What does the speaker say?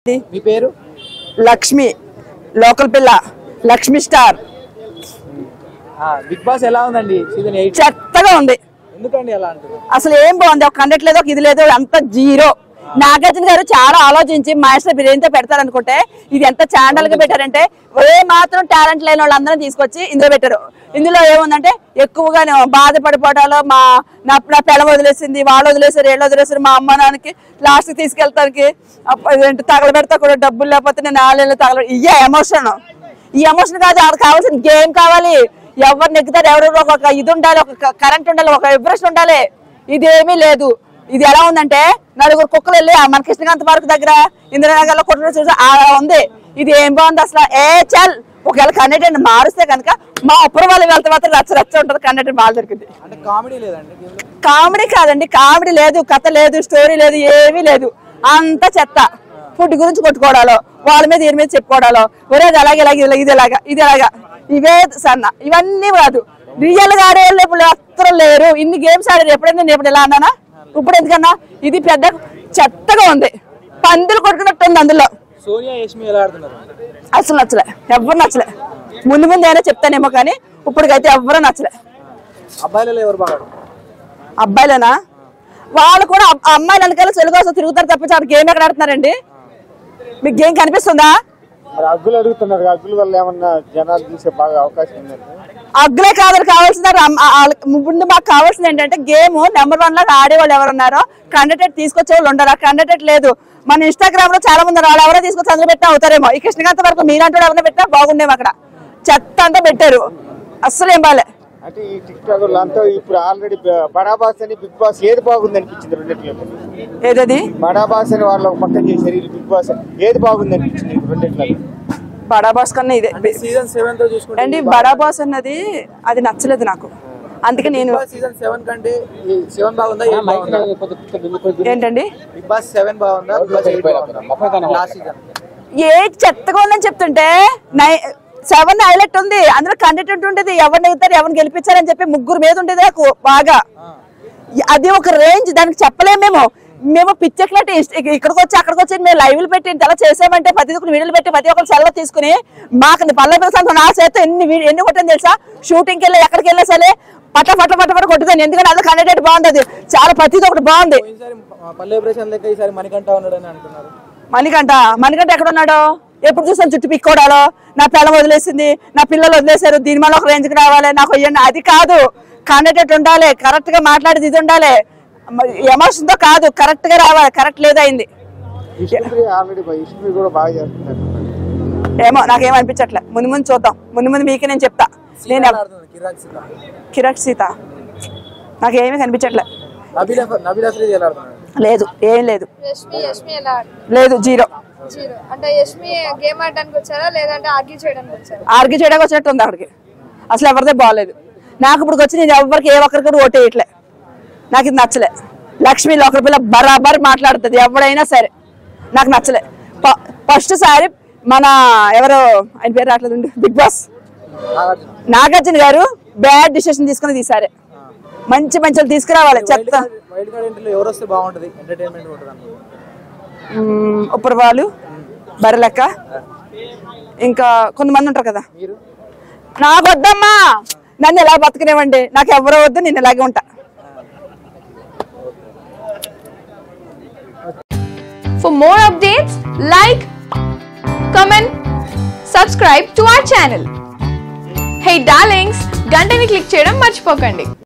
మీ పేరు లక్ష్మి లోకల్ పిల్ల Lakshmi star big boss ఎలా ఉందండి సీజన్ ఎయిట్ చెత్తగా ఉంది ఎందుకండి ఎలా అంటున్నారు అసలు ఏం బాగుంది ఒక కండక్ట్ లేదు ఒక ఇది లేదు అంత జీరో నాగార్జున గారు చాలా ఆలోచించి మాస్టర్ బిర్యానీతో పెడతారనుకుంటే ఇది ఎంత ఛానల్ గా పెట్టారంటే ఏ మాత్రం టాలెంట్ లేని వాళ్ళందరూ తీసుకొచ్చి ఇందులో పెట్టారు ఇందులో ఏముందంటే ఎక్కువగా నేను బాధపడిపోవటాలు మా నా నా పిల్ల వదిలేసింది వాళ్ళు వదిలేసారు వీళ్ళు వదిలేసారు మా అమ్మ నాన్నకి లాస్ట్ తీసుకెళ్తానికి అప్ప- ఇదేంటి తగలబెడతా కూడా డబ్బులు లేకపోతే నేను ఆళ్ళు తగల ఇయ్యే ఎమోషన్ ఈ ఎమోషన్ కాదు ఆడ కావాల్సిన గేమ్ కావాలి ఎవరు నెగ్గుతారు ఎవరు ఒక ఇది ఉండాలి ఒక కరెంట్ ఉండాలి ఒక విబ్రేషన్ ఉండాలి ఇది ఏమీ లేదు ఇది ఎలా ఉందంటే నలుగురు కుక్కలు వెళ్ళి ఆ మన కృష్ణకాంత్ పార్క్ దగ్గర ఇందిరానగర్ లో కొట్టిన చూసి అలా ఉంది ఇది ఏం బాగుంది అసలు ఏ చల్ ఒకవేళ కంటెంట్ మారుస్తే కనుక మా అప్పుడు వాళ్ళు వెళ్తే మాత్రం రచ్చ రచ్చ ఉంటుంది కంటెంట్ బాగా దొరికింది అంటే కామెడీ లేదండి game లో? కామెడీ కాదండి కామెడీ లేదు కథ లేదు స్టోరీ లేదు ఏమీ లేదు అంత చెత్త ఫుడ్ గురించి కొట్టుకోవడాలో వాళ్ళ మీద దీని మీద చెప్పుకోవడాలో ఒరే ఇది అలాగే ఇలాగే ఇలా- ఇది ఎలాగా ఇది ఎలాగా ఇవే సన్న ఇవన్నీ కాదు రియల్ గా ఆడే వాళ్ళు ఇప్పుడు అస్సలు లేరు ఇన్ని గేమ్స్ ఆడారు ఎప్పుడైనా నేను ఎప్పుడు ఎలా అన్నానా ఇప్పుడు ఎందుకన్నా ఇది పెద్ద చెత్తగా ఉంది పందులు కొట్టుకున్నట్టు ఉంది అందులో సోనియా యష్మి ఎలా ఆడుతున్నారు అసలు నచ్చలే ఎవ్వరు నచ్చలే ముందు ముందు అయినా చెప్తానేమో కానీ ఇప్పటికైతే ఎవ్వరూ నచ్చలే అబ్బాయిలలో ఎవరు బాగా ఆడుతున్నారు? అబ్బాయిలేనా వాళ్ళు కూడా అబ్- అమ్మాయిలు వెనకాల చెలుగు కోసం తిరుగుతారు తప్పించి ఆడ గేమ్ ఎక్కడ ఆడుతున్నారండి మీకు గేమ్ కనిపిస్తుందా మరి అగ్గులు అడుగుతున్నారు అగ్గుల వల్ల ఏమన్నా జనాలు చూసే బాగా అవకాశం ఉందండి అగ్గులే కాదు కావాల్సింది అమ్- ఆ- ఆ- ముందు మాకు కావాల్సింది ఏంటంటే గేమ్ నెంబర్ వన్ లాగా ఆడేవాళ్ళు ఎవరు ఉన్నారో కండక్టెడ్ తీసుకొచ్చే వాళ్ళు ఉండరు కండక్టెడ్ లేదు మన ఇన్స్టాగ్రామ్ లో చాలా మంది ఉన్నారు. వాళ్ళు ఎవరో తీసుకొచ్చి అందులో పెట్టినా అవుతారేమో ఈ కృష్ణకాంత్ వరకు మీలాంటి వాళ్ళు ఎవరైనా పెట్టినా బాగుండేమో అక్కడ చెత్త అంతా పెట్టారు అస్సలు ఏం బాలే అంటే ఈ టిక్ టాక్ అంతా ఇప్పుడు ఆల్రెడీ బడా బాస్ అని బిగ్ బాస్ ఏది బాగుంది అనిపించింది రెండిట్లో ఏదది బడా బాస్ అని వాళ్ళు ఒక పక్కన చేశారు ఈ బిగ్ బాస్ అని. ఏది బాగుంది అనిపించింది ఈ రెండిట్లో బడా బాస్ కన్నా ఇదే అంటే సీజన్ సెవెన్ తో చూసుకుంటే అండి బడా బాస్ అన్నది అది నచ్చలేదు నాకు అందుకే నేను సీజన్ సెవెన్ కంటే సెవెన్ బాగుందా ఎయిట్ బాగుందా ఏంటండి బిగ్ బాస్ సెవెన్ బాగుందా బిగ్ బాస్ ఎయిట్ బాగుందా లాస్ట్ సీజన్ ఎయిట్ చెత్తగా ఉందని చెప్తుంటే నై సెవెన్ హైలైట్ ఉంది అందులో కంటెంట్ ఉంటుంది ఎవరిని ఎగుతారు ఎవరిని గెలిపించారని చెప్పి ముగ్గురు మీద ఉండేది నాకు బాగా అది ఒక రేంజ్ దానికి చెప్పలేము మేము మేము పిచ్చెక్లట్ ఇక్కడికి వచ్చి అక్కడికి వచ్చి మేము లైవ్లు పెట్టి ఇంత చేసామంటే ప్రతి ఒక్కరు వీడియోలు పెట్టి ప్రతి ఒక్కరు సెలవు తీసుకుని మాకు పల్లె పిలుస్తాను నా చేత ఎన్ని వీ- ఎన్ని కొట్టాను తెలుసా షూటింగ్కి వెళ్ళి ఎక్కడికి వెళ్ళినా సరే పట్ట పట్ట పట్ట పట్ట కొట్టుతాను ఎందుకంటే అందులో కంటెంట్ బాగుంది చాలా ప్రతిది ఒకటి బాగుంది ఈసారి పల్లె ప్రశాంత్ లెక్క ఈసారి మణికంఠ ఉన్నాడని అంటున్నారు మణికంట మణికంట ఎక్కడ ఉన్నాడు ఎప్పుడు చూసాను చుట్టూ పిక్కోడాలో నా పిల్ల వదిలేసింది నా పిల్లలు వదిలేశారు దీని వల్ల ఒక రేంజ్కి రావాలి నాకు ఇవ్వండి అది కాదు కండక్టెడ్ ఉండాలి కరెక్ట్ గా మాట్లాడేది ఇది ఉండాలి ఎమోషన్ తో కాదు కరెక్ట్ గా రావాలి కరెక్ట్ లేదైంది విష్ణుప్రియ ఆల్రెడీ విష్ణుప్రియ కూడా బాగా చేస్తున్నారు ఏమో నాకేం అనిపించట్లే ముందు ముందు చూద్దాం ముందు ముందు మీకే నేను చెప్తా నేను ఎవ- ఆడుతుంది కిరాక్ సీత కిరక్ సీత నాకేమీ కనిపించట్లే నబీల్ నబీల్ అఫ్రీది ఎలా ఆడుతున్నాడు లేదు ఏం లేదు యష్మి యష్మి ఎలా ఆడుతుంది? లేదు జీరో జీరో అంటే యష్మి గేమ్ ఆడడానికి వచ్చారా లేదంటే ఆర్గ్యూ చేయడానికి వచ్చారా ఆర్గ్యూ చేయడానికి వచ్చినట్టు ఉంది అక్కడికి అసలు ఎవరిదే బాగాలేదు నాకు ఇప్పుడు వచ్చి నేను ఎవరికి ఏ ఒక్కరికి కూడా ఓటు వేయట్లే నాకు ఇది నచ్చలే లక్ష్మి లోకల్ పిల్ల బరాబర్ మాట్లాడుతుంది ఎవడైనా సరే నాకు నచ్చలే ఫస్ట్ సారి మన ఎవరో ఆయన పేరు రావట్లేదు బిగ్ బాస్ నాగార్జున నాగార్జున గారు బ్యాడ్ డిసిషన్ తీసుకుని తీసారే మంచి మంచి వాళ్ళు తీసుకురావాలి చెత్త వైల్డ్ కార్డ్ ఎంట్రీలో ఎవరు వస్తే బాగుంటది ఎంటర్టైన్మెంట్ ఉంటుంది అనుకుంటున్నాను. మ్మ్, ఉప్పర వాళ్ళు బర్రెలెక్క ఇంకా కొంతమంది ఉంటారు కదా మీరు నాకు వద్దమ్మా నన్ను ఎలా బతకనివ్వండి నాకు ఎవరో వద్దు నేను ఇలాగే ఉంటా For more updates, like, comment, subscribe to our channel. Hey darlings, గంటని click చేయడం మర్చిపోకండి